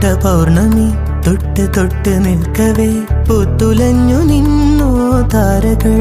പൗർണമി തൊട്ട് തൊട്ട് നിൽക്കവേ പുത്തുലഞ്ഞു നിന്നു താരകൾ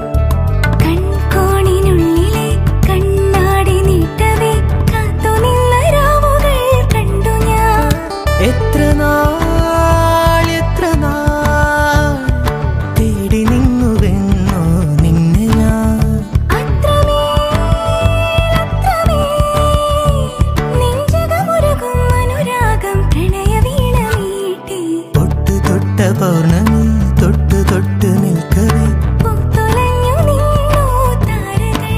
കൺകോണിനുള്ളിലെ കണ്ണാടി നീട്ടവേ കാത്തുനിന്ന രാവുകൾ കണ്ടു ഞാൻ എത്ര നാൾ എത്ര നാൾ തേടി നിന്നുവെന്നോ നിന്നെ ഞാൻ അത്രമേൽ അത്രമേൽ നെഞ്ചകമുരുകും അനുരാഗം പ്രണയവീണ മീട്ടി തൊട്ട് തൊട്ട പൗർണമി തൊട്ട് തൊട്ട് നിൽക്കവേ പൂത്തുലഞ്ഞു നിന്നു താരകൾ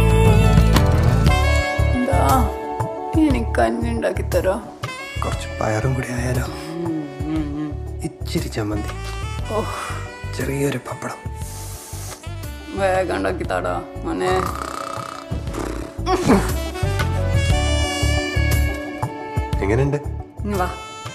എന്താ എനിക്ക് കഞ്ഞി ഉണ്ടാക്കി തരോ കുറച്ച് പയറും കൂടി ആയാലോ ഇച്ചിരി ചമ്മന്തി ഓഹ് ചെറിയൊരു പപ്പടം വേഗം ഉണ്ടാക്കി താടാ മോനെ എങ്ങനെയുണ്ട് ഇങ്ങ് വാ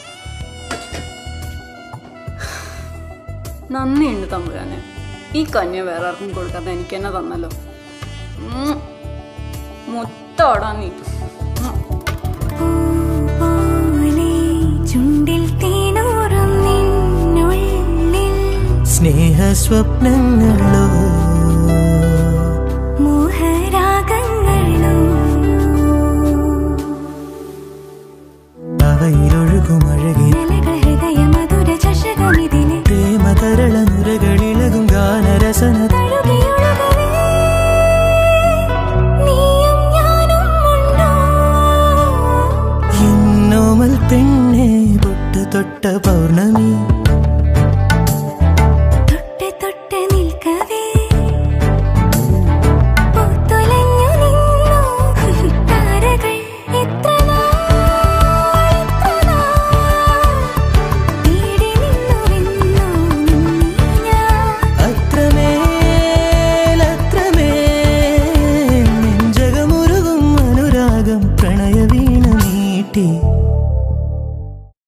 നന്ദിയുണ്ട് തമ്പുരാനെ ഈ കഞ്ഞി വേറെ ആർക്കും കൊടുക്കാതെ എനിക്ക് തന്നെ തന്നല്ലോ ഉം. മുത്തോടാ നീ ഉം. പൂപോലെ ചുണ്ടിൽ തേനൂറും നിന്നുള്ളിൽ സ്നേഹ സ്വപ്നങ്ങളോ മോഹരാഗങ്ങളോ അവയിലൊഴുകും അഴകി നലകൾ ഹൃദയ മധുര ചഷകമിതിന് പ്രേമതരള നുരകളിളകും ഗാനരസന തഴുകിയൊഴുകവേ നീയും ഞാനും ഉണ്ടോ എന്നോമൽ പെണ്ണെ തൊട്ട് തൊട്ട പൗർണമി